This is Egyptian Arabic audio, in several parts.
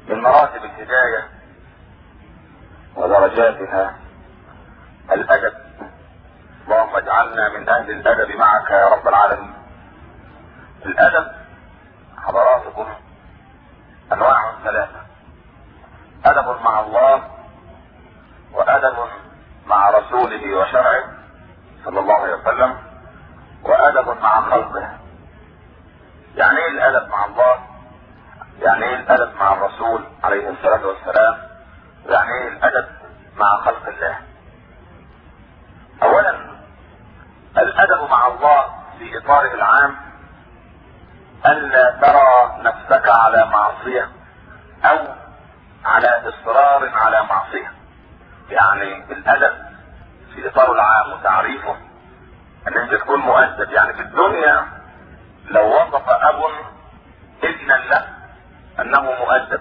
من مراتب الهداية ودرجاتها الأدب اللهم اجعلنا من أهل الأدب معك يا رب العالمين الأدب حضراتكم أنواع ثلاثة أدب مع الله وأدب مع رسوله وشرعه صلى الله عليه وسلم وأدب مع خلقه يعني ايه الأدب مع الله يعني ايه الأدب مع الرسول عليه الصلاة والسلام يعني ايه الأدب مع خلق الله أولا الأدب مع الله في إطاره العام ألا ترى نفسك على معصية أو على إصرار على معصية يعني الأدب في إطاره العام وتعريفه أن أنت تكون مؤدب يعني في الدنيا لو وصف أب ابنا له أنه مؤدب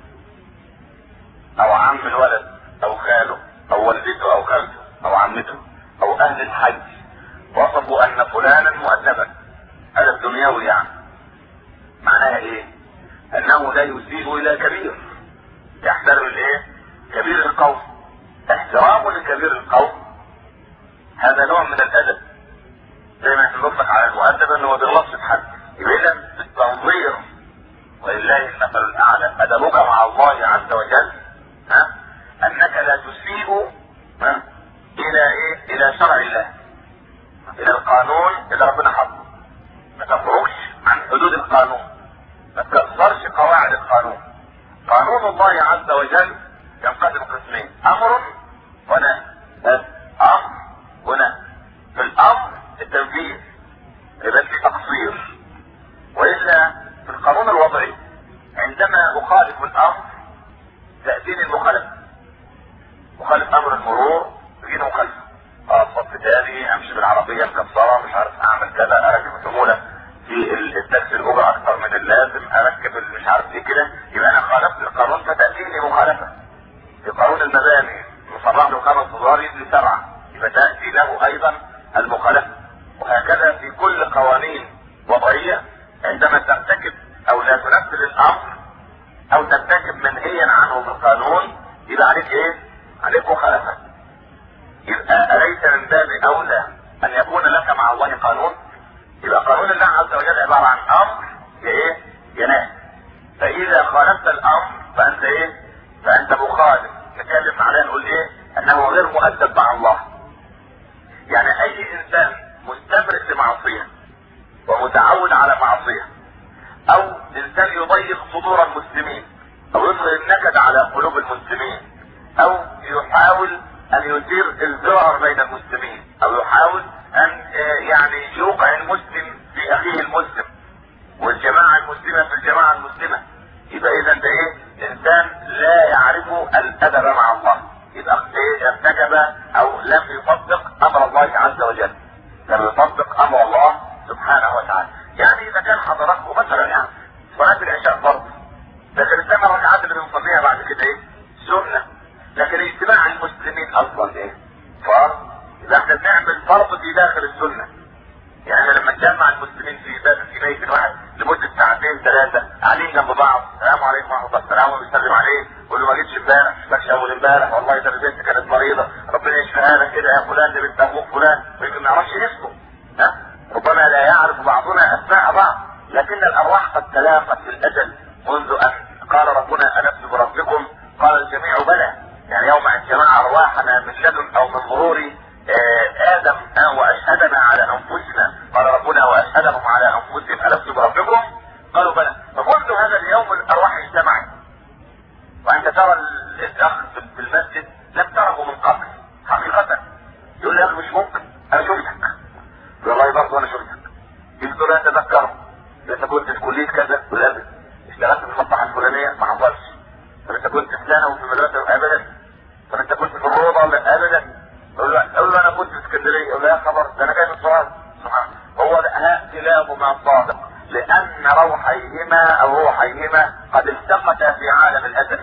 أو عم الولد أو خاله أو والدته أو خالته أو عمته أو أهل الحج وصفوا أن فلانا مؤدبا هذا الدنيوي يعني معناها ايه انه لا يسيء الى كبير يحترم الايه كبير القوم احترامه لكبير القوم هذا نوع من الادب زي ما احنا نطلق على المؤدب انه ما بيغلطش في حد يبقى اذا التنظير ولله المثل الاعلى ادبك مع الله عز وجل ها انك لا تسيء ها الى ايه الى شرع الله الى القانون اللي ربنا حطه ما تخرجش عن حدود القانون ما تكسرش قواعد القانون قانون الله عز وجل ينقسم قسمين امر ونهي امر ونهي في الامر التنفيذ يبقى في تقصير والا في القانون الوضعي عندما اخالف الامر تاتيني المخالفه مخالف امر المرور تجيني مخالفه اه صف تاني امشي بالعربيه مكسره مش عارف اعمل كذا اركب حموله في التاكسي الاجره اكثر من اللازم اركب مش عارف ايه كده يبقى انا خالفت القانون فتاتيني مخالفه في قانون المباني مصرح له خمس ادوار يدي سبعه يبقى تاتي له ايضا المخالفه وهكذا في كل قوانين وضعيه عندما ترتكب او لا تنفذ الامر او ترتكب منهيا عنه في القانون يبقى عليك ايه؟ عليك مخالفه يبقى اليس من باب اولى ان يكون لك مع الله قانون؟ يبقى قانون الله عز وجل عباره عن امر يا ايه؟ يا نهي. فاذا خالفت الامر فانت ايه؟ فانت مخالف. نتكلم عليه نقول ايه؟ انه غير مؤدب مع الله. يعني اي انسان مستمر في معصيه ومتعود على معصيه او انسان يضيق صدور المسلمين او يظهر النكد على قلوب المسلمين او يحاول ان يثير الزرار بين المسلمين او يحاول ان يعني يوقع المسلم في اخيه المسلم والجماعة المسلمة في الجماعة المسلمة يبقى اذا ده ايه انسان لا يعرف الادب مع الله يبقى ايه ارتكب او لم يطبق امر الله عز وجل لم يطبق امر الله سبحانه وتعالى يعني اذا كان حضراتكم مثلا يعني صلاة العشاء فرض لكن الثمان ركعات اللي بنصليها بعد كده ايه سنة لكن اجتماع المسلمين اصلا ايه فرض اذا احنا بنعمل فرض في داخل السنة يعني لما نجمع المسلمين في باب في بيت واحد لمدة ساعتين ثلاثة قاعدين جنب بعض السلام عليكم ورحمة الله السلام وبيسلم عليه يقول له ما جيتش امبارح مش فاكش اول امبارح والله ده البنت كانت مريضة ربنا يشفيها لك كده يا فلان ده بنت اخوك فلان ويمكن ما يعرفش اسمه ها ربما لا يعرف بعضنا اسماء بعض لكن الارواح قد تلاقت في الاجل منذ ان قال ربنا الست بربكم قال الجميع بلى يعني يوم ان جمع ارواحنا من لدن او من ظهور ادم واشهدنا على انفسنا قال ربنا واشهدهم على انفسهم الست بربكم قالوا بلى فمنذ هذا اليوم الارواح اجتمعت وانت ترى الاخ في المسجد لم تره من قبل حقيقة يقول لي مش ممكن انا شفتك والله برضه انا شفتك يقول له اتذكره انت كنت في كليه كذا والابد اشتغلت في المصلحه الفلانيه ما حصلش طب انت كنت في ثانوي وفي مدرسه ابدا طب انت كنت في الروضه ولا ابدا اقول له اقول له انا كنت في اسكندريه اقول له يا خبر ده انا جاي من سؤال سبحان هو ده كلاهما صادق لان روحيهما او روحيهما قد التقتا في عالم الازل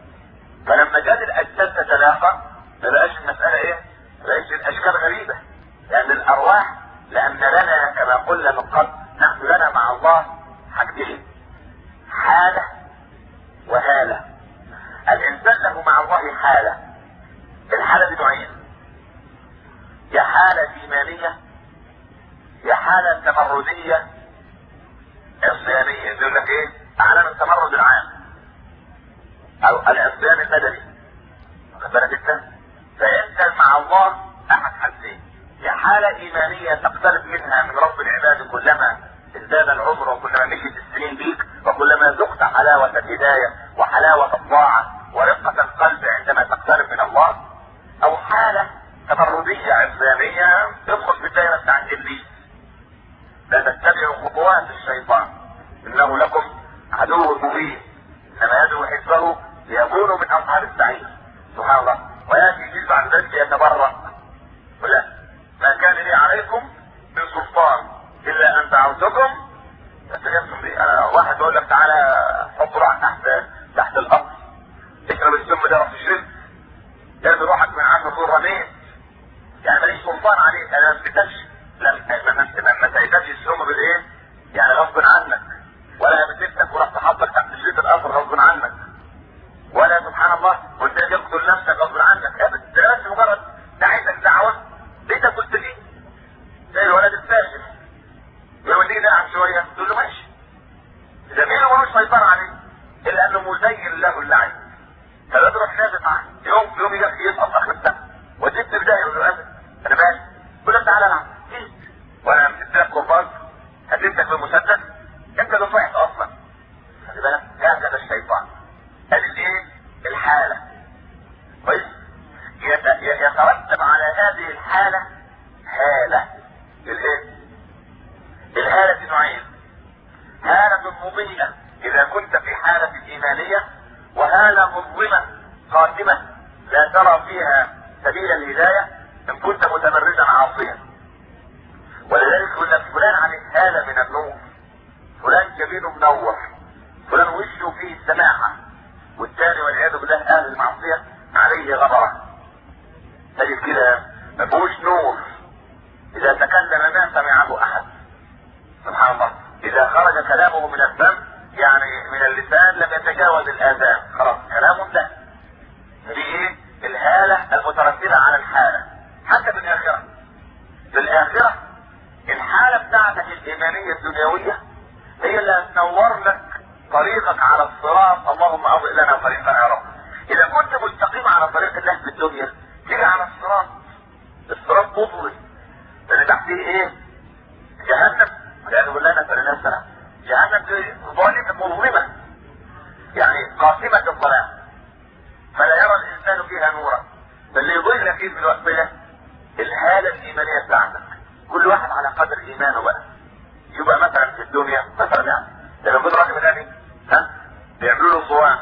فلما جت الاجساد تتلاقى ما بقاش المساله ايه؟ ما بقاش الاشكال غريبه لان الارواح لان لنا كما قلنا من قبل نحن لنا مع الله حاجتين حاله وهاله حالة الحالة دي نوعين يا حالة إيمانية يا حالة تمردية عصيانية يقول لك ايه اعلام التمرد العام او العصيان المدني واخد بالك انت فانت مع الله احد حالتين يا حالة ايمانية تقترب منها من رب العباد كلما ازداد العمر وكلما مشيت السنين بيك وكلما ذقت حلاوة الهداية وحلاوة الطاعة ورقة القلب عندما تقترب من الله او حالة تمردية عصيانية تدخل في الدائرة بتاعت ابليس لا تتبعوا خطوات الشيطان انه لكم عدو مبين انما يدعو حزبه ليكونوا من اصحاب السعير سبحان الله وياتي جيل بعد ذلك يتبرأ ولا ما كان لي عليكم من سلطان الا ان دعوتكم فاستجبتم لي انا واحد يقول لك تعالى حط روحك تحت تحت الارض اشرب السم ده روح تشرب ارمي روحك من عنده طول رميت يعني ماليش سلطان عليك انا ما اثبتكش لما ما تأتيش السم بالايه؟ يعني غصب عنك ولا بتفتك ورحت حاطك تحت شريط القصر غصب عنك ولا سبحان الله قلت لك اقتل نفسك غصب عنك ابدا ده بس مجرد دعيتك دعوه لقيتك قلت لي زي الولد الفاشل يقول لي دعم شويه تقول له ماشي ده مين ملوش سيطره عليه الا انه مزين له اللعب فلا تروح نازل معاه يوم يوم يجي يسقط اخر السنه وجبت بدايه يقول له ابدا انا ماشي يقول له تعالى العب وانا مسكت لك قرباز هديتك بالمسدس انت اللي صحت اصلا خلي بالك هذا الشيطان هذه الايه الحاله كويس يترتب على هذه الحاله هاله الايه الهاله نوعين هاله مضيئه اذا كنت في حاله ايمانيه وهاله مظلمه قاتمه لا ترى فيها سبيل الهدايه ان كنت متمردا عاصيا ولذلك يقول لك فلان عليه هاله من النور فلان جبينه منور فلان وشه فيه السماحه والثاني والعياذ بالله اهل المعصيه عليه غبره تجد كده ما فيهوش نور اذا تكلم ما سمعه احد سبحان الله اذا خرج كلامه من الفم يعني من اللسان لم يتجاوز الاذان خلاص كلام انتهى دي ايه الهاله المترتبه على الحاله حتى في الاخره في الاخره الحالة بتاعتك الإيمانية الدنيوية هي اللي هتنور لك طريقك على الصراط اللهم أضئ لنا طريقنا يا رب إذا كنت مستقيم على طريق الله في الدنيا تيجي على الصراط الصراط مظلم اللي تحتيه إيه؟ جهنم والعياذ بالله نسأل الله السلام جهنم دي ظالمة مظلمة يعني قاسمة الظلام فلا يرى الإنسان فيها نورا فاللي يضل فيه في الوقت ده الحالة الإيمانية بتاعتك كل واحد على قدر ايمانه بقى يبقى مثلا في الدنيا مثلا يعني لما يكون راجل غني ها بيعملوا له صوان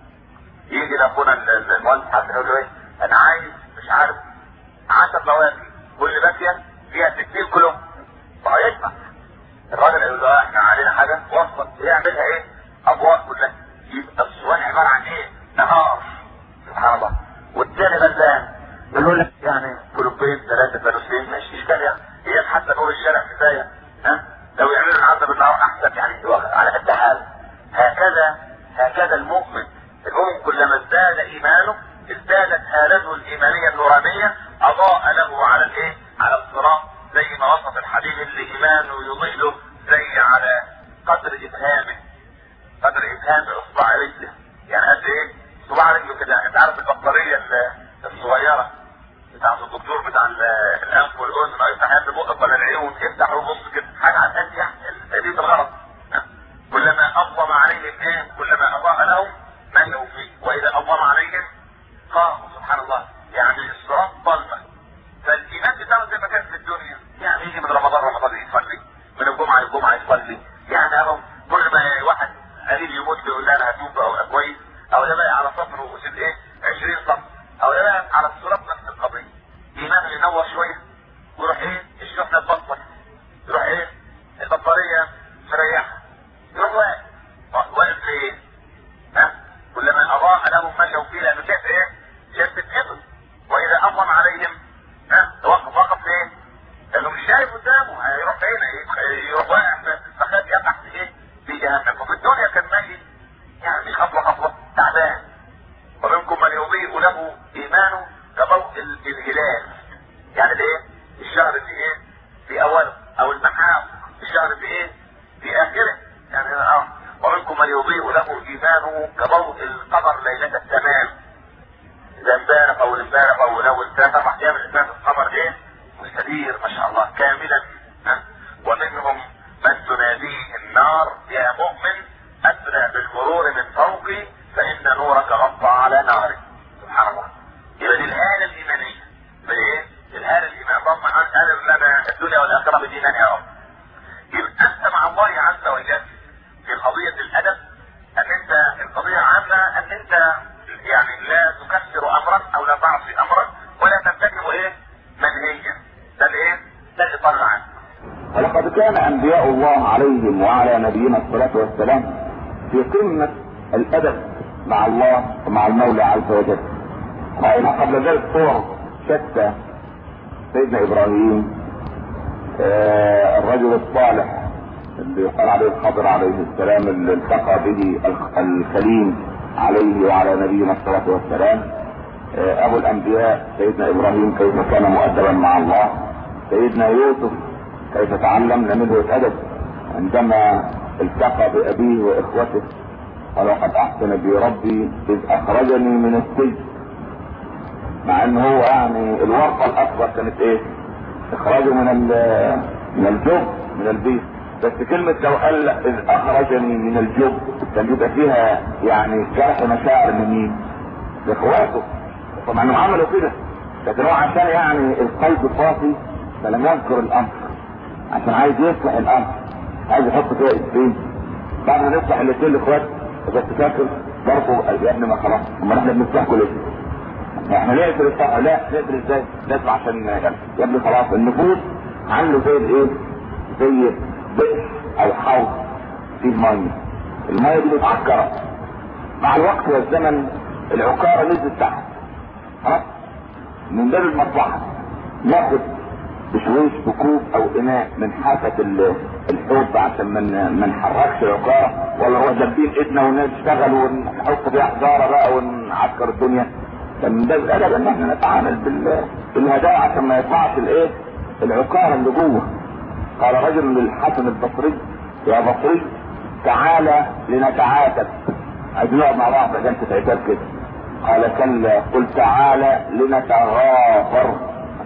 يجي لاخونا المهندس حسن يقول له ايه انا عايز مش عارف 10 بواكي كل باكيه فيها 60 كيلو فهيدفع الراجل يقول له احنا علينا حاجه وسط يعملها ايه ابواب كلها يبقى الصوان عباره عن ايه نهار سبحان الله والتاني غلبان يقول لك يعني كلوبين ثلاثه فلوسين ماشي اشكال يعني هي حتى نور الشارع كفايه ها لو يعملوا العذاب بالنار احسن يعني على قد حال هكذا هكذا المؤمن المؤمن كلما ازداد ايمانه ازدادت هالته الايمانيه النورانيه اضاء له على الايه؟ على الصراط زي ما وصف الحبيب اللي ايمانه يضيء زي على قدر ابهامه قدر ابهام اصبع رجله يعني قد ايه؟ صباع رجله كده انت عارف البطاريه الصغيره بتاعت الدكتور بتاع الانف والاذن ما يفتح يد بقك ولا العيون يفتح ويبص كده حاجه على قد يعني تأدية الغرض كلما اظلم عليهم ايه كلما اضاء لهم مشوا فيه واذا اظلم عليهم قاموا سبحان الله يعني الصراط ظلمه فالايمان بتاعه زي ما كان في الدنيا يعني يجي من رمضان رمضان يصلي من الجمعه للجمعه يصلي يعني اهو كل ما واحد قليل يموت يقول لا انا هتوب او ابقى كويس او ده بقى على صفر وسيب ايه 20 صف او ده بقى على الصراط نفس القضيه ايمانه ينور شويه ويروح ايه الشحنه تبطل يروح ايه البطاريه مريحه يروح واقف واقف ليه؟ ها كلما اضاء لهم مشوا فيه لانه شاف ايه؟ شاف فتنته واذا اظلم عليهم ها وقف وقف ليه؟ لانه مش شايف قدامه هيروح فين؟ يروح واقع فخد يقع في ايه؟ في جهنم وفي الدنيا كان ميت يعني خطوه خطوه تعبان ومنكم من يضيء له كانوا كضوء القمر ليلة التمام اذا امبارح او امبارح او لو ثلاث اربع ايام الانسان القمر ايه مستدير ما شاء الله كاملا ها؟ ومنهم من تناديه النار يا مؤمن اسرع بالمرور من فوقي فان نورك غطى على ناري سبحان الله يبقى دي الآلة الإيمانية بالايه؟ الآلة الإيمان اللهم أنت لنا الدنيا والآخرة بالإيمان يا رب يبقى أنت مع الله عز وجل في قضية الأدب أن أنت القضية عامة أن أنت يعني لا تكسر أمرا أو لا تعصي أمرا ولا ترتكب إيه؟ منهيا ده الإيه؟ ده اللي طلع عنه ولقد كان انبياء الله عليهم وعلى نبينا الصلاه والسلام في قمه الادب مع الله ومع المولى عز وجل. راينا قبل ذلك صور شتى سيدنا ابراهيم آه الرجل الصالح اللي يقال عليه الخضر عليه السلام اللي التقى به الخ- الخليل عليه وعلى نبينا الصلاه والسلام آه ابو الانبياء سيدنا ابراهيم كيف كان مؤدبا مع الله سيدنا يوسف كيف تعلمنا منه الادب عندما التقى بابيه واخوته قال وقد احسن بي ربي اذ اخرجني من السجن مع ان هو يعني الورطه الاكبر كانت ايه؟ اخراجه من ال- من الجب من البيت بس كلمة لو قال اذ اخرجني من الجب كان بيبقى فيها يعني جرح مشاعر من مين؟ لاخواته طبعا انهم عملوا كده لكن هو عشان يعني القلب صافي فلم يذكر الامر عشان عايز يصلح الامر عايز يحط فيها اسمين بعد ما نصلح الاثنين الاخوات بس فاكر برضه يا ابني ما خلاص امال احنا بنصلحكم ليه؟ احنا نقفل الصفحه لا نقفل ازاي؟ لازم عشان يعني يا ابني خلاص النفوس عنده زي الايه؟ زي بئر او حوض فيه ميه الميه دي متعكره مع الوقت والزمن العكاره نزلت تحت ها من باب المصلحه ناخد بشويش بكوب او اناء من حافه ال- الحوض عشان ما ن- ما نحركش العكاره ولا هو دبين ايدنا ونشتغل ونحط فيها حجاره بقى ونعكر الدنيا فمن باب الادب ان احنا نتعامل بال- بالهدايا عشان ما يطلعش الايه العكاره اللي جوه قال رجل للحسن البصري يا بصري تعالى لنتعاتب عايزين نقعد مع بعض عشان تتعتاب كده قال كلا قل تعالى لنتغافر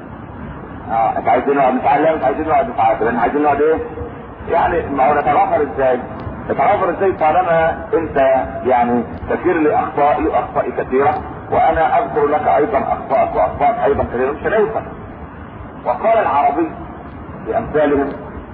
اه انت عايزين نقعد نتعلم انت عايزين نقعد نتعاتب احنا عايزين نقعد ايه؟ يعني ما هو نتغافر ازاي؟ نتغافر ازاي طالما انت يعني تكير لاخطائي واخطائي كثيره وانا اذكر لك ايضا اخطائك واخطائك ايضا كثيره مش هنوصل وقال العربي بامثالهم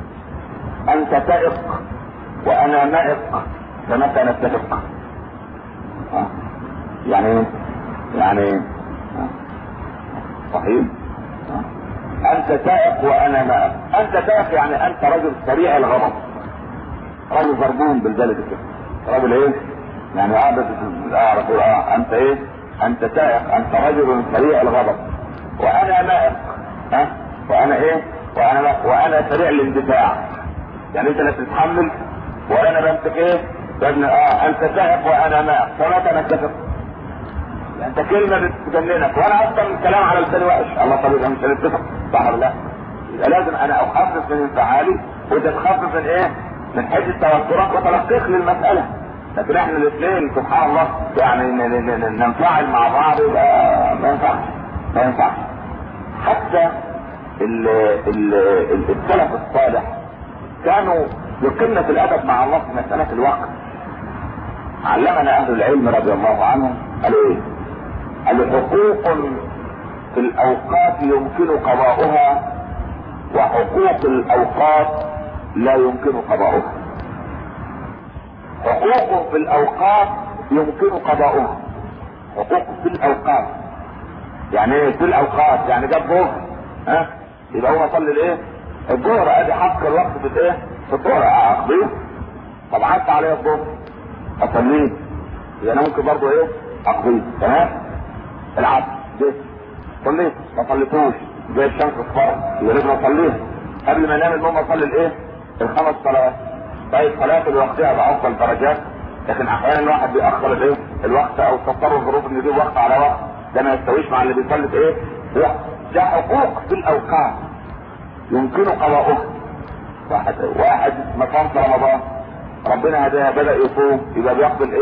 انت تائق وانا مائق فمتى نتفق ها؟ يعني ايه؟ يعني ايه؟ ها؟ صحيح ها؟ انت تائق وانا مائق انت تائق يعني انت رجل سريع الغضب رجل ضربون بالبلد كده رجل ايه يعني قاعد اعرف اه انت ايه انت تائق انت رجل سريع الغضب وانا مائق ها وانا ايه وانا مائق. وانا سريع الاندفاع يعني انت لا تتحمل ولا انا بمسك ايه بابن اه انت تائق وانا مائق فمتى نتفق انت كلمه بتجننك وانا اصلا الكلام على لساني وحش الله طب يبقى مش هنتفق صح ولا لا؟ يبقى لازم انا اخفف من انفعالي وانت تخفف من ايه؟ من حيث توترك وتلقيك للمساله لكن احنا الاثنين سبحان الله يعني ن- ن- ن- ننفعل مع بعض يبقى ما ينفعش ما ينفعش حتى ال ال ال- السلف الصالح كانوا يقمن في الادب مع الله في مساله الوقت علمنا اهل العلم رضي الله عنهم قالوا ايه؟ قالوا حقوق في الاوقات يمكن قضاؤها وحقوق الاوقات لا يمكن قضاؤها حقوق في الاوقات يمكن قضاؤها حقوق في الاوقات يعني ايه في الاوقات يعني جاب ظهر ها يبقى هو صلي الايه الظهر ادي حق الوقت في الايه في الظهر اقضيه طب عدت عليه الظهر اصليه يبقى انا ممكن برضه ايه اقضيه تمام العصر جيت صليت ما صليتوش زي الشمس اصفرت يبقى لازم اصليها قبل ما انام المهم اصلي الايه الخمس صلوات طيب صلاة الوقتها بأفضل الدرجات لكن احيانا الواحد بيأخر الايه الوقت او تضطر الظروف ان يجيب وقت على وقت ده ما يستويش مع اللي بيصلي في ايه وقت ده حقوق في الاوقات يمكن قضاؤها واحد واحد ما صام في رمضان ربنا هداه بدا يصوم يبقى بيقضي الايه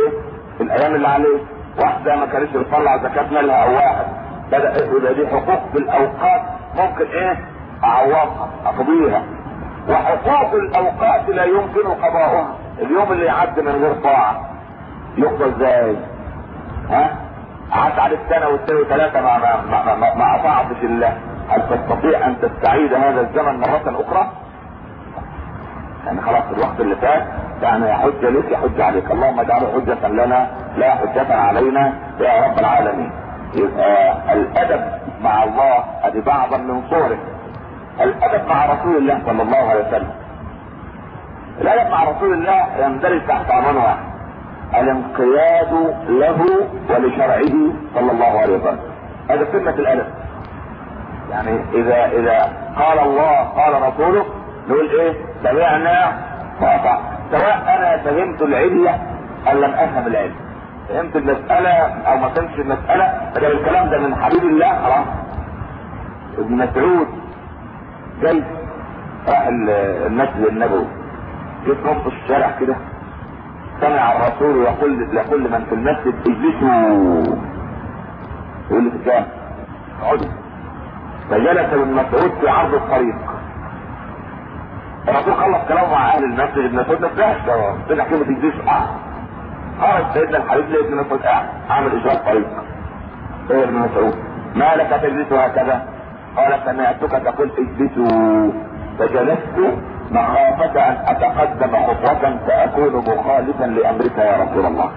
في الايام اللي عليه واحده ما كانتش بتطلع زكاه مالها او واحد بدا يبقى دي حقوق في الاوقات ممكن ايه اعوضها اقضيها وحقوق الاوقات لا يمكن قضاؤها اليوم اللي يعدي من غير طاعه يقضى ازاي؟ ها؟ قعدت عليك سنه واثنين وثلاثه ما ما ما, ما, ما اطاعتش الله هل تستطيع ان تستعيد هذا الزمن مره اخرى؟ يعني خلاص الوقت اللي فات يعني يا حجه لك يا حجه عليك اللهم اجعله حجه لنا لا حجه علينا يا رب العالمين يبقى الادب مع الله ادي بعضا من صوره الادب مع رسول الله صلى الله عليه وسلم الادب مع رسول الله يندرج تحت عنوان واحد الانقياد له ولشرعه صلى الله عليه وسلم هذا قمه الادب يعني اذا اذا قال الله قال رسوله نقول ايه سمعنا واطعنا سواء انا فهمت العلة او لم افهم العلة فهمت المسألة او ما فهمتش المسألة فده الكلام ده من حبيب الله خلاص ابن مسعود جاي راح المسجد النبوي جه في نص الشارع كده سمع الرسول يقول لكل من في المسجد اجلسوا يقول لي كام اقعدوا فجلس ابن مسعود في عرض الطريق الرسول خلص كلامه مع اهل المسجد ابن مسعود ما طلعش طلع كلمه اجلسوا قعد خرج سيدنا الحبيب ليه ابن مسعود قاعد عامل اجراء طريق ايه ابن مسعود ما لك تجلس هكذا قال سمعتك تقول اجلسوا فجلست مخافة ان اتقدم خطوة فاكون مخالفا لامرك يا رسول الله.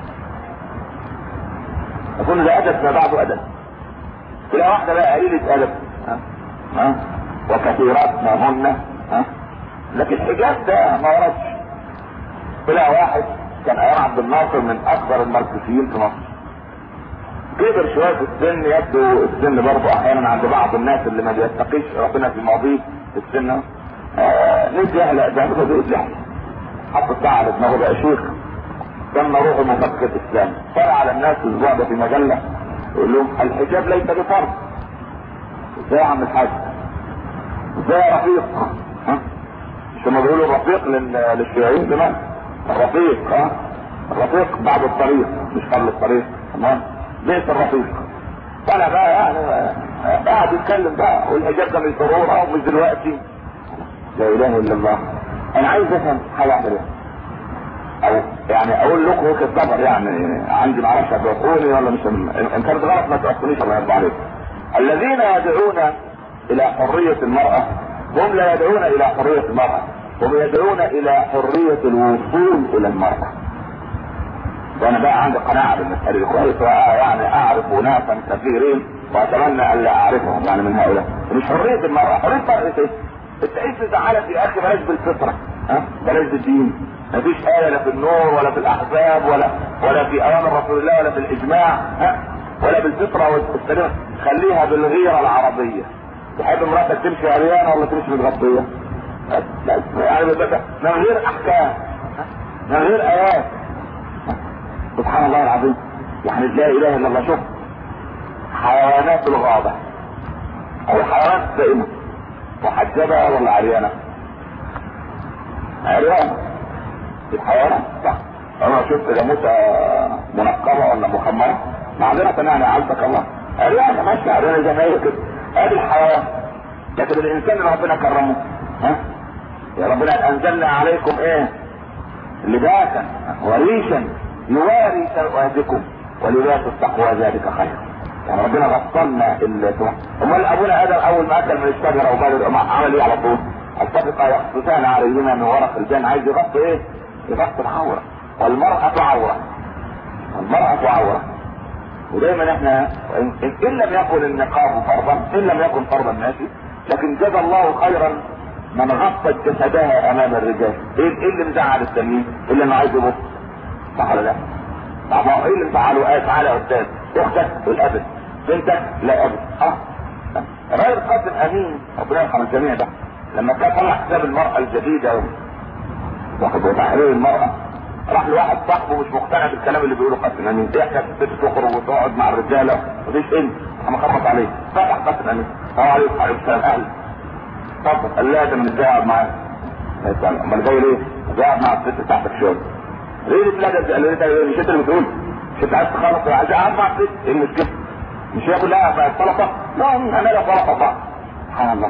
اقول ده ادب ما بعده ادب. تلاقي واحدة بقى قليلة ادب ها ها وكثيرات ما هن ها لكن الحجاب ده ما وردش. طلع واحد كان ايام عبد الناصر من اكبر الماركسيين في مصر. كبر شويه في السن يبدو السن برضه احيانا عند بعض الناس اللي ما بيتقيش ربنا في ماضيه في السن آه نسي يحلق ده هو بيقول لحية حط الساعة على دماغه بقى شيخ كان روح مفكر اسلام طلع على الناس الاسبوع ده في مجلة يقول لهم الحجاب ليس بفرض ازاي يا عم الحاج ازاي يا رفيق ها مش هما بيقولوا الرفيق لل- للشيوعيين زمان الرفيق ها الرفيق بعد الطريق مش قبل الطريق تمام ليس الرفيق طلع بقى يعني آه، قاعد يتكلم بقى والحجاب ده مش ضروره ومش دلوقتي لا اله الا الله انا عايز افهم حاجه واحده بس او يعني اقول لكم وجهه نظر يعني عندي ما اعرفش هتوافقوني ولا مش ان كانت غلط ما توافقونيش الله يرضى عليكم الذين يدعون الى حريه المراه هم لا يدعون الى حريه المراه هم يدعون الى حريه الوصول الى المراه وانا بقى عندي قناعه بالمساله دي كويس يعني اعرف ناسا كثيرين واتمنى ان لا اعرفهم يعني من هؤلاء مش حريه المراه حريه المراه ايه؟ التعيش تزعلك يا اخي بلاش بالفطره ها بلاش بالدين مفيش آية لا في النور ولا في الأحزاب ولا ولا في أوامر رسول الله ولا في الإجماع ها ولا بالفطرة والسلامة خليها بالغيرة العربية تحب مراتك تمشي عريانة ولا تمشي متغطية؟ لا يعني بس- من غير أحكام ها؟ من غير آيات ها؟ سبحان الله العظيم يعني لا إله إلا الله شوف حيوانات الغابة أو الحيوانات الدائمة محجبة ولا عريانة؟ عريانة الحيوانات صح انا شفت جاموسة منقبة ولا مخمرة معذرة يعني عزك الله عريانة ماشية عريانة زي ما هي كده ادي الحيوان لكن الانسان اللي ربنا كرمه ها يا ربنا انزلنا عليكم ايه لباسا وريشا يواري سوآتكم ولباس التقوى ذلك خير يعني ربنا غطلنا التهم امال ابونا ادم اول ما اكل من الشجره وبعد عمل ايه على طول الطبقة يقصفان عليهما من ورق الجنة عايز يغطي ايه يغطي العورة والمرأة عورة والمرأة عورة ودايما احنا ان, إن لم يكن النقاب فرضا ان لم يكن فرضا ماشي لكن جزى الله خيرا من غطت جسدها امام الرجال ايه إيه اللي مزعل التمييز اللي انه عايز يبص صح ولا لا؟ طب ايه اللي مزعله ايه تعالى يا استاذ اختك والابد بنتك لا ابد اه غير قاسم امين ربنا يرحم الجميع ده لما كان طلع حساب المرأة الجديدة واخد وتحرير المرأة راح لواحد صاحبه مش مقتنع بالكلام اللي بيقوله قاسم امين ايه حكايه الست تخرج وتقعد مع الرجاله مفيش انت انا خبط عليه فتح قاسم امين السلام عليكم وعليكم السلام اهلا اتفضل قال لا ده من ازاي اقعد معاك يا سلام امال جاي ليه؟ جاي اقعد مع الست بتاعتك شويه ليه بتلاقي قال لي انت مش انت اللي بتقول مش انت عايز تخلص عايز اقعد مع الست ايه المشكله؟ مش هي كلها بقت سلطه؟ لا انا سلطه بقى سبحان الله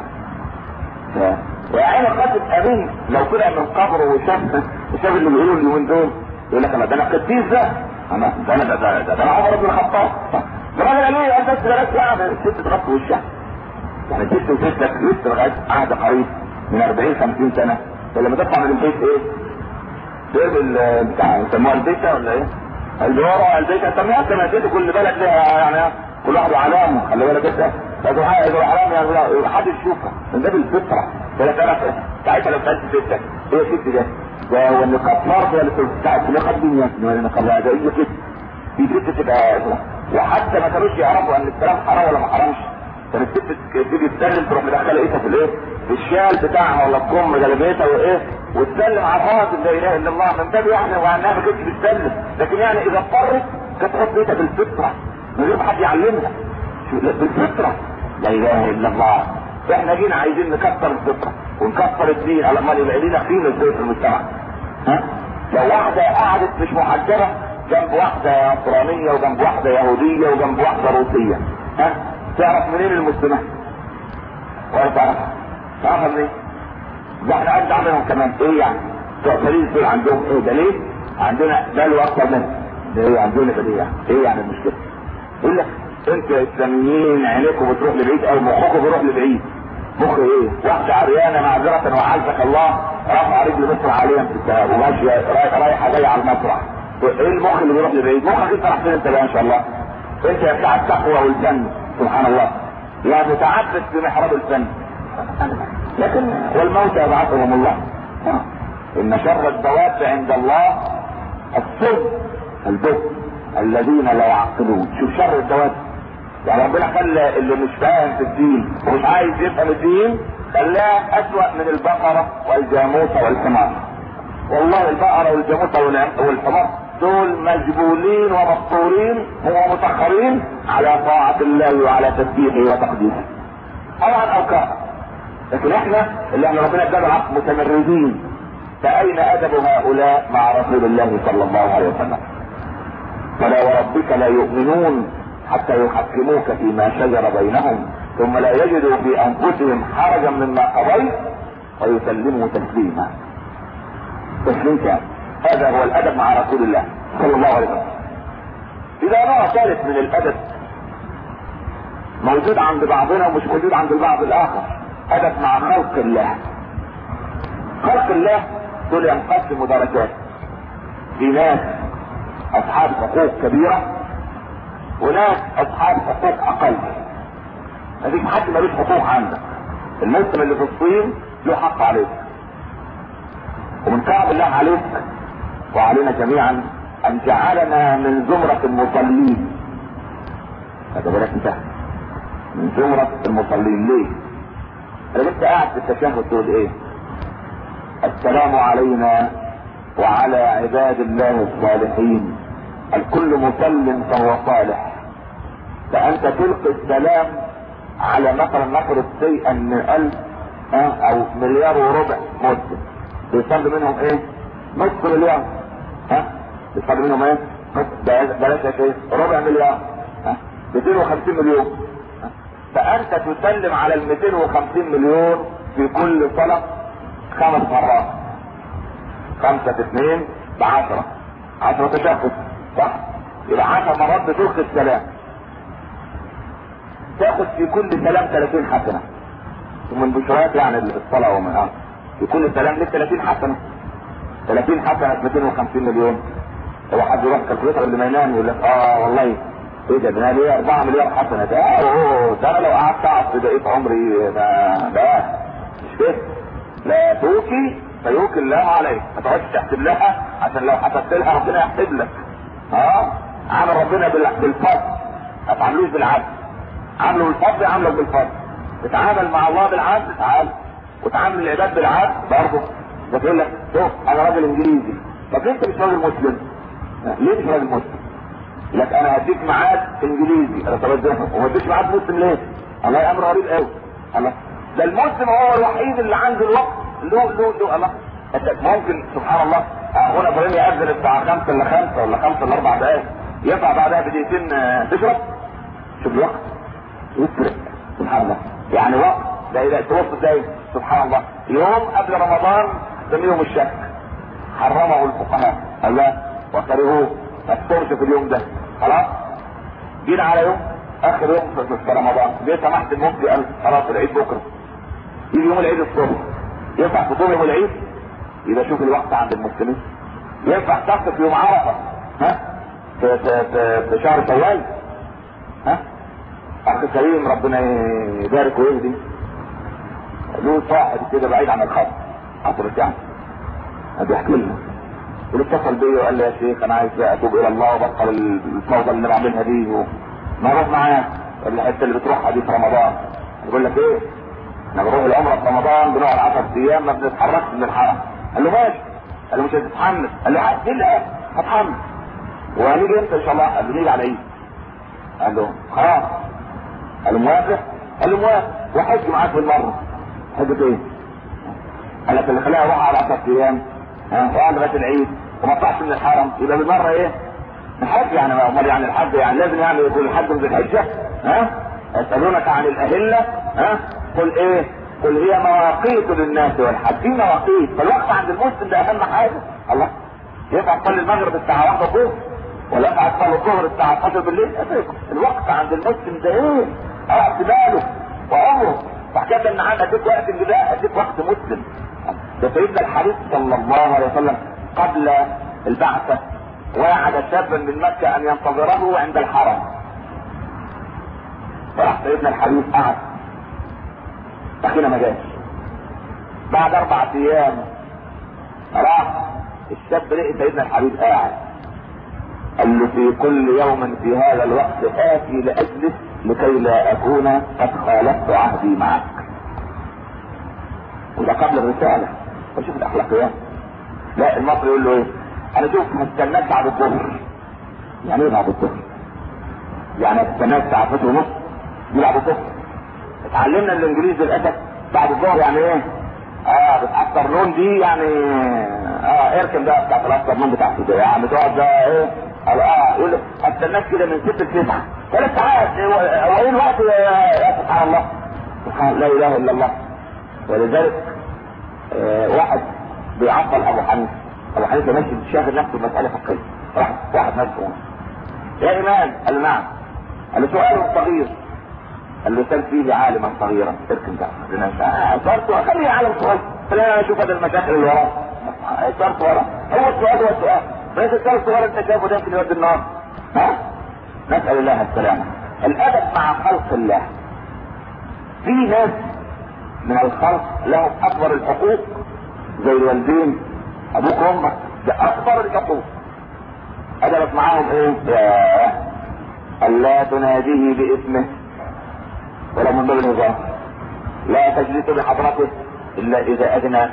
وعين خالد امين لو طلع من قبره وشاف وشاف اللي بيقولوا اليومين دول يقول لك انا ده انا قديس ده انا ده انا ده ده, ده, ده انا عمر بن الخطاب ده راجل قال لي بس بلاش يعني الست تغطي وشها يعني الست وستك لسه لغايه عهد قريب من 40 50 سنه ولما تطلع من البيت ايه؟ تقول بتاع يسموها البيتة ولا ايه؟ اللي ورا البيتة سميها كما كل بلد لها يعني كل واحد علامه خلي بالك انت لازم حاجه علامه يعني حد يشوفها من باب الفطره ولا تعرف ساعتها لو سالت ستك ايه يا ست ده؟ ده هو النقاب فرض ولا بتاعت النقاب دي ولا نقاب لا ده ايه كده؟ في ست تبقى وحتى ما كانوش يعرفوا ان الكلام حرام ولا ما حرامش كان الست تيجي تسلم تروح مدخله ايدها في الايه؟ في الشال بتاعها ولا الكم جلبيتها وايه؟ وتسلم على الراجل لا اله الا الله من باب يعني وانها ما كانتش بتسلم لكن يعني اذا اضطرت كانت تحط ايدها بالفطره من غير ما حد يعلمها بالفطره لا اله الا الله احنا جينا عايزين نكسر الفطره ونكسر الدين على امال يبقى لنا قيمه ازاي في المجتمع ها لو واحده قعدت مش محجبه جنب واحده نصرانيه وجنب واحده يهوديه وجنب واحده روسيه ها تعرف منين المسلمه؟ ولا تعرف تعرفها منين؟ ده احنا قد عملهم كمان ايه يعني؟ بتوع باريس دول عندهم ايه ده ليه؟ عندنا بلوى اكتر منهم ده ايه عندنا ده ليه يعني؟ ايه يعني المشكله؟ يقول لك انتوا اسلاميين عينيكم بتروح لبعيد او مخكم بيروح لبعيد مخ ايه؟ واحدة عريانة معذرة وعزك الله رفع رجل مصر عاليا في السماء وماشية رايحة جاية على المسرح ايه المخ اللي بيروح لبعيد؟ مخك انت راح فين انت بقى ان شاء الله؟ انت يا بتاع التقوى والفن سبحان الله يا متعبد في محراب الفن لكن والموت يبعثهم الله ان شر الدواب عند الله الصم البكر الذين لا يعقلون شوف شر الدواب يعني ربنا خلى اللي مش فاهم في الدين ومش عايز يفهم الدين خلاه اسوأ من البقرة والجاموسة والحمار والله البقرة والجاموسة والحمار دول مجبولين ومفطورين ومسخرين على طاعة الله وعلى تسبيحه وتقديسه طبعا او كرها لكن احنا اللي احنا ربنا ادانا العقل متمردين فاين ادب هؤلاء مع رسول الله صلى الله عليه وسلم فلا وربك لا يؤمنون حتى يحكموك فيما شجر بينهم ثم لا يجدوا في انفسهم حرجا مما قضيت ويسلموا تسليما تسليم كامل هذا هو الادب مع رسول الله صلى الله عليه وسلم اذا نوع ثالث من الادب موجود عند بعضنا ومش موجود عند البعض الاخر ادب مع خلق الله خلق الله دول ينقسموا درجات في ناس اصحاب حقوق كبيره وناس اصحاب حقوق اقل مفيش حد ملوش حقوق عندك المسلم اللي في الصين له حق عليك ومن كعب الله عليك وعلينا جميعا ان جعلنا من زمرة المصلين هذا بالك انت من زمرة المصلين ليه انا لسه قاعد في التشهد تقول ايه السلام علينا وعلى عباد الله الصالحين الكل مسلم فهو صالح فانت تلقي السلام على مثلا نفرض شيئا من الف او مليار وربع مسلم بيصلي منهم ايه نصف مليار ها بيصلي منهم ايه بلاش ايه ربع مليار ها 250 مليون ها؟ فانت تسلم على ال 250 مليون في كل صلاة خمس مرات خمسة في اثنين بعشرة عشرة تشهد صح يبقى عشر مرات بتلقي السلام تاخد في كل سلام 30 حسنة ومن بشرات يعني الصلاة ومن اه في كل سلام لك 30 حسنة 30 حسنة 250 مليون هو حد يروح كالكوليتر قبل ما ينام يقول لك اه والله ايه ده ده ليه 4 مليار حسنة ده اوه ده انا لو قعدت اقعد في بقية عمري ده ده مش كده لا توكي فيوكي الله عليك ما تقعدش تحسب لها عشان لو حسبت لها ربنا يحسب لك اه عامل ربنا بال- بالفضل ما تعملوش بالعدل عامله بالفضل عامله بالفضل اتعامل مع الله بالعدل تعال وتعامل العباد بالعدل برضه ده تقول لك شوف انا راجل انجليزي طب انت مش راجل مسلم ليه مش راجل مسلم؟ لك انا هديك ميعاد انجليزي انا طب ازاي وما اديش ميعاد مسلم ليه؟ الله امر غريب قوي الله ده المسلم هو الوحيد اللي عنده الوقت له له له الله انت ممكن سبحان الله هنا ابراهيم يأذن الساعة 5 الا 5 ولا 5 الا 4 دقايق ينفع بعدها بدقيقتين آه، تشرب شوف الوقت يفرق سبحان الله يعني وقت ده اذا توصل ازاي سبحان الله يوم قبل رمضان سميه يوم الشك حرمه الفقهاء قال لا وكرهوه ما تفطرش في اليوم ده خلاص جينا على يوم اخر يوم في في رمضان جه سمحت المفتي قال خلاص العيد بكره يجي يوم العيد الصبح ينفع تصوم يوم العيد يبقى شوف الوقت عند المسلمين ينفع تخطف يوم عرفه ها في, في, في, في شهر شوال ها اخ كريم ربنا يبارك ويهدي له صاحب كده بعيد عن الخط حصلت يعني بيحكي لنا يقول اتصل بيا وقال لي يا شيخ انا عايز اتوب الى الله وابطل الفوضى اللي بعملها دي و... ما اروح معاك الحته اللي بتروحها دي في رمضان يقول لك ايه احنا بنروح العمره في رمضان بنقعد 10 ايام ما بنتحركش من الحرم قال له ماشي قال له مش هتتحمل قال له عايز لا هتحمل وهنيجي امتى ان شاء الله قال له نيجي على ايه قال له خلاص قال له موافق قال له موافق وحج معاك بالمره حجة ايه قال لك اللي خلاها اروح على 10 ايام ها وقعد لغايه العيد وما اطلعش من الحرم يبقى بالمره ايه الحج يعني ما امال يعني الحج يعني لازم يعني يكون الحج من ذي الحجه ها يسالونك عن الاهله ها قل ايه قل هي مواقيت للناس والحج في مواقيت فالوقت عند المسلم ده اهم حاجه الله ينفع تصلي المغرب الساعه 1 الظهر ولا ينفع تصلي الظهر الساعه 12 بالليل أبيكم. الوقت عند المسلم ده ايه اه باله وعمره فحكايه ان عندك اديك وقت الجداء اديك وقت مسلم ده سيدنا الحبيب صلى الله عليه وسلم قبل البعثه وعد شابا من مكه ان ينتظره عند الحرم فراح سيدنا الحبيب قعد اخينا ما جاش بعد اربع ايام راح الشاب لقي سيدنا الحبيب قاعد قال له في كل يوم في هذا الوقت اتي لاجلس لكي لا اكون قد خالفت عهدي معك وده قبل الرساله وشوف الاخلاقيات لا المصري يقول له ايه انا شوف هستناك بعد الظهر يعني ايه بعد الظهر يعني هستناك الساعه 12 ونص دي بعد الظهر اتعلمنا الانجليزي للاسف بعد الظهر يعني ايه اه بتاثر نون دي يعني اه اركن بقى بتاعت الاثر نون بتاعته دي يعني تقعد بقى ايه اه يقول لك استناك كده من 6 ل 9 ثلاث ساعات هو ايه الوقت يا يا سبحان الله سبحان لا اله الا الله ولذلك آه واحد بيعطل ابو حنيفه ابو حنيفه ماشي شاغل نفسه بمساله فقهيه راح واحد ماشي يا امام قال له نعم قال له سؤال صغير قال له سل فيه عالما صغيرا اركن بقى صرت خليه عالم صغير خلينا نشوف هذا المشاكل اللي وراه صرت وراه هو السؤال هو السؤال بس السؤال الصغير انت شايفه ده يمكن يودي النار ها نسال الله السلامه الادب مع خلق الله في ناس من الخلق لهم اكبر الحقوق زي الوالدين ابوك وامك ده اكبر الحقوق ادبك معاهم ايه؟ ياه الا تناديه باسمه ولا من باب الهزار لا تجلس بحضرته الا اذا اذناك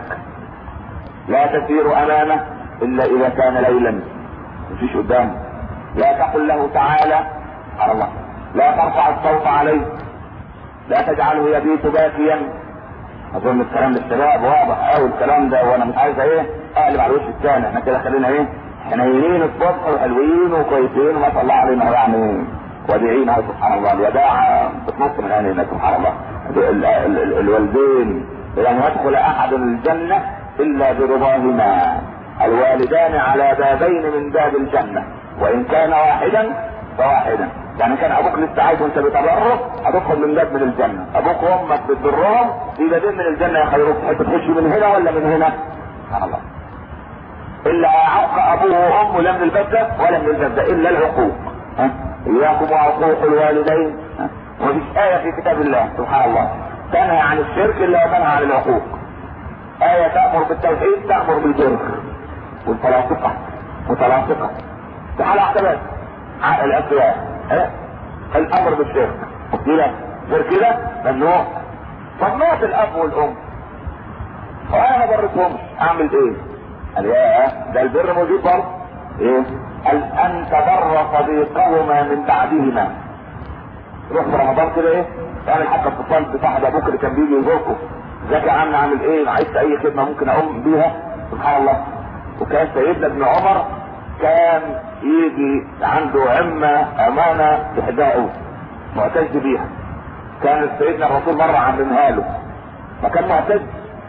لا تسير امامه الا اذا كان ليلا مفيش قدامه لا تقل له تعالى على الله لا ترفع الصوت عليه لا تجعله يبيت باكيا اظن الكلام للشباب واضح قوي الكلام ده وانا مش عايز ايه اقلب على الوش الثاني احنا كده خلينا ايه حنينين الصبح وحلوين وكويسين وما شاء الله علينا يعني وديعين اهو سبحان الله الوداع بتنص من عينينا سبحان الله ال- ال- ال- الوالدين لن يدخل احد الجنه الا برضاهما الوالدان على بابين من باب الجنه وان كان واحدا فواحدا يعني كان ابوك لسه عايز وانت بتبره هتدخل من باب من الجنه ابوك وامك بتضرهم في بابين من الجنه يخيروك تحب تخش من هنا ولا من هنا سبحان الله الا عق ابوه وامه لا من الباب ده ولا من الباب ده الا العقوق ها اياكم وعقوق الوالدين ها؟ ومفيش آية في كتاب الله سبحان الله تنهى عن الشرك الا تنهى عن العقوق آية تأمر بالتوحيد تأمر بالبر والفلاسفة متلاصقة تعال اعتبر عقل الأسواق ها؟ الأمر بالشرك كده غير كده ممنوع ممنوع الأب والأم وانا ما بريتهمش اعمل ايه؟ قال يا ده البر موجود برضه ايه؟ قال ان تبر صديقهما من بعدهما روح في رمضان كده ايه؟ اعمل حتى اتصال بصاحب ابوك اللي كان بيجي يزوركم ازيك يا عم عامل ايه؟ عايز اي خدمه ممكن اقوم بيها سبحان الله وكان سيدنا ابن عمر كان يجي عنده عمة امانة تحدائه معتز بيها كان سيدنا الرسول مرة عملها له فكان معتز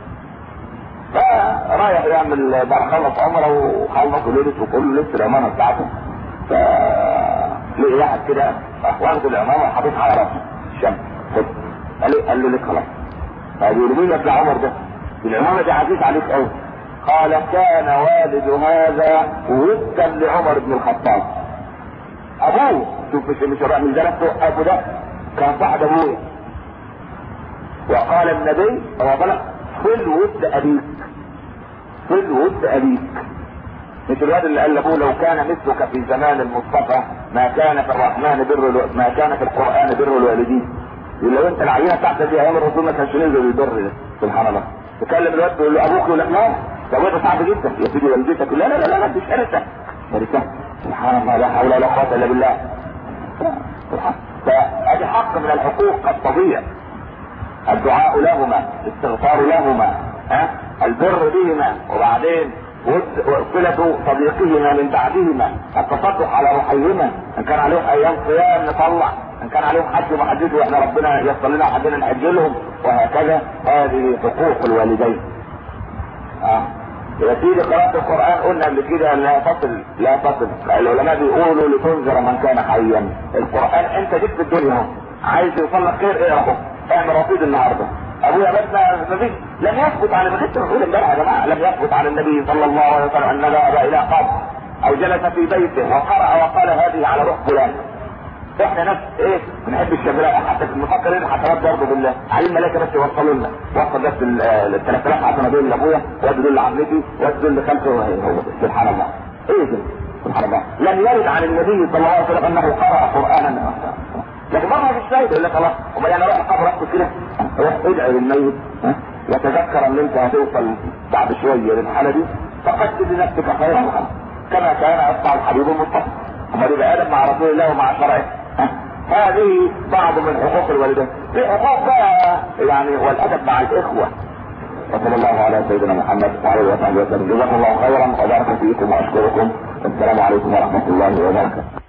فرايح يعمل بعد خلص عمره وخلص ولبس وكل لبس الامانة بتاعته ف لقي واحد كده راح واخد الامامة وحاططها على راسه الشمس خد قال له قال له ليه خلاص فبيقولوا مين يا عمر ده؟ الامامة دي عزيز عليك قوي قال كان والد هذا ودا لعمر بن الخطاب ابوه شوف مش مش من ده نفسه ابو ده كان صاحب ابويا وقال النبي هو بلغ خذ ود ابيك خذ ود ابيك مش الواد اللي قال لابوه لو كان مثلك في زمان المصطفى ما كان في الرحمن بر الو... ما كان في القران بر الوالدين لو انت العينه بتاعتك دي ايام الرسول ما كانش نزل البر ده سبحان الله تكلم الواد تقول له ابوك يقول لك لا ده واد صعب جدا يا سيدي والدتك لا لا لا لا مش ارثه ارثه سبحان الله لا حول ولا قوه الا بالله فادي حق من الحقوق الطبيعي الدعاء لهما الاستغفار لهما ها البر بهما وبعدين صلة صديقهما من بعدهما التصدق على روحيهما ان كان عليهم ايام صيام نطلع ان كان عليهم حج محدده واحنا ربنا ييسر لنا حدنا نحج لهم وهكذا هذه حقوق الوالدين اه يا سيدي قراءة القرآن قلنا قبل كده لا تصل لا تصل العلماء بيقولوا لتنذر من كان حيا القرآن انت جبت الدنيا اهو عايز يوصل لك خير ايه اهو اعمل رصيد النهارده ابويا بس ما فيش لم يثبت عن النبي بنقول امبارح يا جماعه لم يثبت عن النبي صلى الله عليه وسلم ان ذهب الى قبر او جلس في بيته وقرأ وقال هذه على روح فلان احنا ناس ايه بنحب الشبراء حتى نفكر ان حسنات برضه بالله على الملائكه بس يوصلوا لنا وصل بس ال 3000 حسنه دول لابويا وادي دول لعمتي وادي دول لخالتي هو سبحان الله ايه ده سبحان الله لم يرد عن النبي صلى الله عليه وسلم انه قرأ قرآنا لكن مرة مفيش فايدة يقول لك خلاص امال يعني اروح القبر اكتب كده روح ادعي للميت وتذكر ان انت هتوصل بعد شوية للحالة دي فقدم لنفسك خيرا كما كان يصنع الحبيب المصطفى امال يبقى ادب مع رسول الله ومع شرعه هذه بعض من حقوق الوالدين في حقوق بقى يعني والادب مع الاخوه وصلى الله على سيدنا محمد وعلى اله وصحبه وسلم جزاكم الله خيرا وبارك فيكم واشكركم السلام عليكم ورحمه الله وبركاته